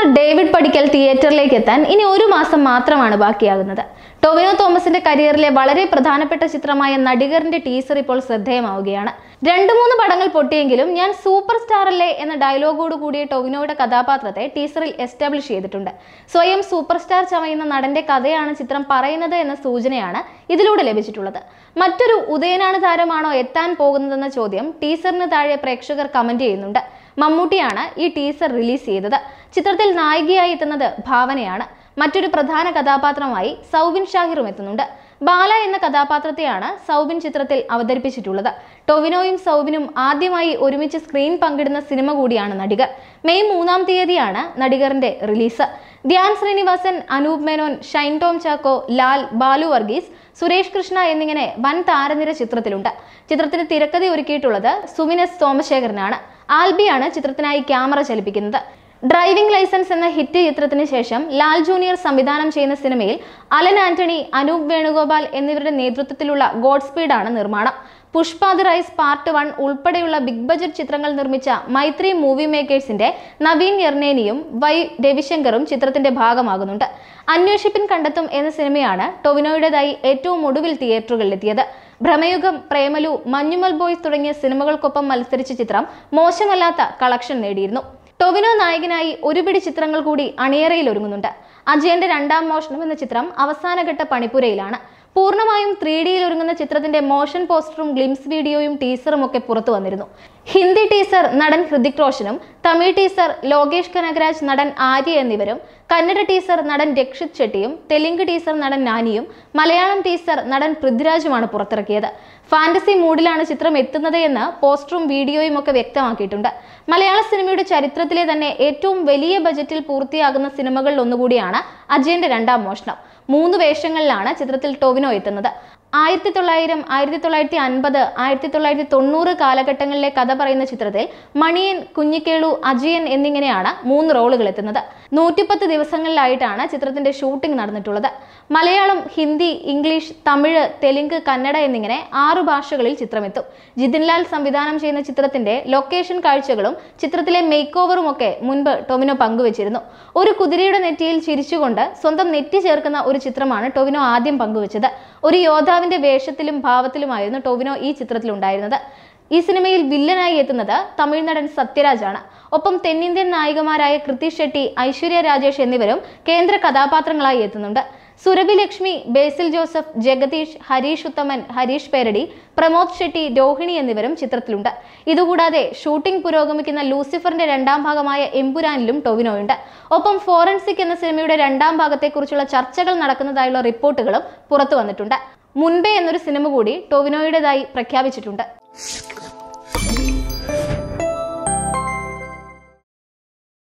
David പടിക്കൽ തിയേറ്ററിലേക്ക് എത്താൻ ഇനി ഒരു മാസം മാത്രമാണ് ബാക്കിയാകുന്നത് ടൊവിനോ തോമസിന്റെ കരിയറിലെ വളരെ പ്രധാനപ്പെട്ട ചിത്രമായ നടികറിന്റെ ടീസർ ഇപ്പോൾ ശ്രദ്ധേയമാവുകയാണ് രണ്ടു മൂന്ന് പടങ്ങൾ പൊട്ടിയെങ്കിലും ഞാൻ സൂപ്പർ സ്റ്റാർ അല്ലേ എന്ന ഡയലോഗോട് കൂടിയ ടൊവിനോയുടെ കഥാപാത്രത്തെ ടീസറിൽ എസ്റ്റാബ്ലിഷ് ചെയ്തിട്ടുണ്ട് സ്വയം സൂപ്പർ സ്റ്റാർ ചമയുന്ന നടന്റെ കഥയാണ് ചിത്രം പറയുന്നത് എന്ന സൂചനയാണ് ഇതിലൂടെ ലഭിച്ചിട്ടുള്ളത് മറ്റൊരു ഉദയനാണ് താരമാണോ എത്താൻ പോകുന്നതെന്ന ചോദ്യം ടീസറിന് താഴെ പ്രേക്ഷകർ കമന്റ് ചെയ്യുന്നുണ്ട് മമ്മൂട്ടിയാണ് ഈ ടീസർ റിലീസ് ചെയ്തത് ചിത്രത്തിൽ നായികയായി എത്തുന്നത് ഭാവനയാണ് മറ്റൊരു പ്രധാന കഥാപാത്രമായി സൗബിൻ ഷാഹിറും എത്തുന്നുണ്ട് ബാല എന്ന കഥാപാത്രത്തെയാണ് സൗബിൻ ചിത്രത്തിൽ അവതരിപ്പിച്ചിട്ടുള്ളത് ടൊവിനോയും സൗബിനും ആദ്യമായി ഒരുമിച്ച് സ്ക്രീൻ പങ്കിടുന്ന സിനിമ കൂടിയാണ് നടികർ മെയ് മൂന്നാം തീയതിയാണ് നടികറിന്റെ റിലീസ് ധ്യാൻ ശ്രീനിവാസൻ അനൂപ് മേനോൻ ഷൈൻ ടോം ചാക്കോ ലാൽ ബാലു വർഗീസ് സുരേഷ് കൃഷ്ണ എന്നിങ്ങനെ വൻ താരനിര ചിത്രത്തിലുണ്ട് ചിത്രത്തിന് തിരക്കഥ ഒരുക്കിയിട്ടുള്ളത് സുമിനസ് സോമശേഖരനാണ് ആൽബിയാണ് ചിത്രത്തിനായി ക്യാമറ ചലിപ്പിക്കുന്നത് ഡ്രൈവിംഗ് ലൈസൻസ് എന്ന ഹിറ്റ് ചിത്രത്തിന് ശേഷം ലാൽ ജൂനിയർ സംവിധാനം ചെയ്യുന്ന സിനിമയിൽ അലൻ ആന്റണി അനൂപ് വേണുഗോപാൽ എന്നിവരുടെ നേതൃത്വത്തിലുള്ള ഗോഡ് സ്പീഡാണ് നിർമ്മാണം Pushpa the rise part one ഉൾപ്പെടെയുള്ള ബിഗ് ബജറ്റ് ചിത്രങ്ങൾ നിർമ്മിച്ച മൈത്രി മൂവി മേക്കേഴ്സിന്റെ നവീൻ യർനേനിയും വൈ രവിശങ്കറും ചിത്രത്തിന്റെ ഭാഗമാകുന്നുണ്ട് അന്വേഷിപ്പിൻ കണ്ടെത്തും എന്ന സിനിമയാണ് ടൊവിനോയുടേതായി ഏറ്റവും ഒടുവിൽ തിയേറ്ററുകളിലെത്തിയത് ഭ്രമയുഗം പ്രേമലു മഞ്ഞുമൽ ബോയ്സ് തുടങ്ങിയ സിനിമകൾക്കൊപ്പം മത്സരിച്ച ചിത്രം മോശമല്ലാത്ത കളക്ഷൻ നേടിയിരുന്നു ടൊവിനോ നായകനായി ഒരുപിടി ചിത്രങ്ങൾ കൂടി അണിയറയിൽ ഒരുങ്ങുന്നുണ്ട് അജയന്റെ രണ്ടാം മോഷണം എന്ന ചിത്രം അവസാനഘട്ട പണിപ്പുരയിലാണ് പൂർണ്ണമായും ത്രീ ഡിയിൽ ഒരുങ്ങുന്ന ചിത്രത്തിന്റെ മോഷൻ പോസ്റ്ററും ഗ്ലിംസ് വീഡിയോയും ടീസറും ഒക്കെ പുറത്തു വന്നിരുന്നു ഹിന്ദി ടീസർ നടൻ ഹൃതിക് റോഷനും തമിഴ് ടീസർ ലോകേഷ് കനകരാജ് നടൻ ആര്യ എന്നിവരും കന്നഡ ടീസർ നടൻ രക്ഷിത് ഷെട്ടിയും തെലുങ്ക് ടീസർ നടൻ നാനിയും മലയാളം ടീസർ നടൻ പൃഥ്വിരാജുമാണ് പുറത്തിറക്കിയത് ഫാന്റസി മൂഡിലാണ് ചിത്രം എത്തുന്നത് എന്ന് പോസ്റ്ററും വീഡിയോയും ഒക്കെ വ്യക്തമാക്കിയിട്ടുണ്ട് മലയാള സിനിമയുടെ ചരിത്രത്തിലെ തന്നെ ഏറ്റവും വലിയ ബജറ്റിൽ പൂർത്തിയാകുന്ന സിനിമകളിൽ ഒന്നുകൂടിയാണ് അജയന്റെ രണ്ടാം മോഷണം മൂന്ന് വേഷങ്ങളിലാണ് ചിത്രത്തിൽ ടൊവിനോ എത്തുന്നത് ആയിരത്തി തൊള്ളായിരം ആയിരത്തി തൊള്ളായിരത്തി അൻപത് ആയിരത്തി തൊള്ളായിരത്തി തൊണ്ണൂറ് കാലഘട്ടങ്ങളിലെ കഥ പറയുന്ന ചിത്രത്തിൽ മണിയൻ കുഞ്ഞിക്കേളു അജയൻ എന്നിങ്ങനെയാണ് മൂന്ന് റോളുകൾ എത്തുന്നത് നൂറ്റിപ്പത്ത് ദിവസങ്ങളിലായിട്ടാണ് ചിത്രത്തിന്റെ ഷൂട്ടിംഗ് നടന്നിട്ടുള്ളത് മലയാളം ഹിന്ദി ഇംഗ്ലീഷ് തമിഴ് തെലുങ്ക് കന്നഡ എന്നിങ്ങനെ ആറു ഭാഷകളിൽ ചിത്രമെത്തും ജിതിൻലാൽ സംവിധാനം ചെയ്യുന്ന ചിത്രത്തിന്റെ ലൊക്കേഷൻ കാഴ്ചകളും ചിത്രത്തിലെ മേക്ക് ഓവറും ഒക്കെ മുൻപ് ടൊവിനോ പങ്കുവച്ചിരുന്നു ഒരു കുതിരയുടെ നെറ്റിയിൽ ചിരിച്ചുകൊണ്ട് സ്വന്തം നെറ്റി ചേർക്കുന്ന ഒരു ചിത്രമാണ് ടൊവിനോ ആദ്യം പങ്കുവച്ചത് ഒരു യോദ്ധാവിന്റെ വേഷത്തിലും ഭാവത്തിലുമായിരുന്നു ടൊവിനോ ഈ ചിത്രത്തിലുണ്ടായിരുന്നത് ഈ സിനിമയിൽ വില്ലനായി എത്തുന്നത് തമിഴ് നടൻ സത്യരാജാണ് ഒപ്പം തെന്നിന്ത്യൻ നായികമാരായ കൃതി ഷെട്ടി ഐശ്വര്യ രാജേഷ് എന്നിവരും കേന്ദ്ര കഥാപാത്രങ്ങളായി എത്തുന്നുണ്ട് സുരഭി ലക്ഷ്മി ബേസിൽ ജോസഫ് ജഗദീഷ് ഹരീഷ് ഉത്തമൻ ഹരീഷ് പേരടി പ്രമോദ് ഷെട്ടി രോഹിണി എന്നിവരും ചിത്രത്തിലുണ്ട് ഇതുകൂടാതെ ഷൂട്ടിംഗ് പുരോഗമിക്കുന്ന ലൂസിഫറിന്റെ രണ്ടാം ഭാഗമായ എമ്പുരാനിലും ടൊവിനോയുണ്ട് ഒപ്പം ഫോറൻസിക് എന്ന സിനിമയുടെ രണ്ടാം ഭാഗത്തെക്കുറിച്ചുള്ള ചർച്ചകൾ നടക്കുന്നതായുള്ള റിപ്പോർട്ടുകളും പുറത്തു വന്നിട്ടുണ്ട് മുൻപേ എന്നൊരു സിനിമ കൂടി ടൊവിനോയുടേതായി പ്രഖ്യാപിച്ചിട്ടുണ്ട്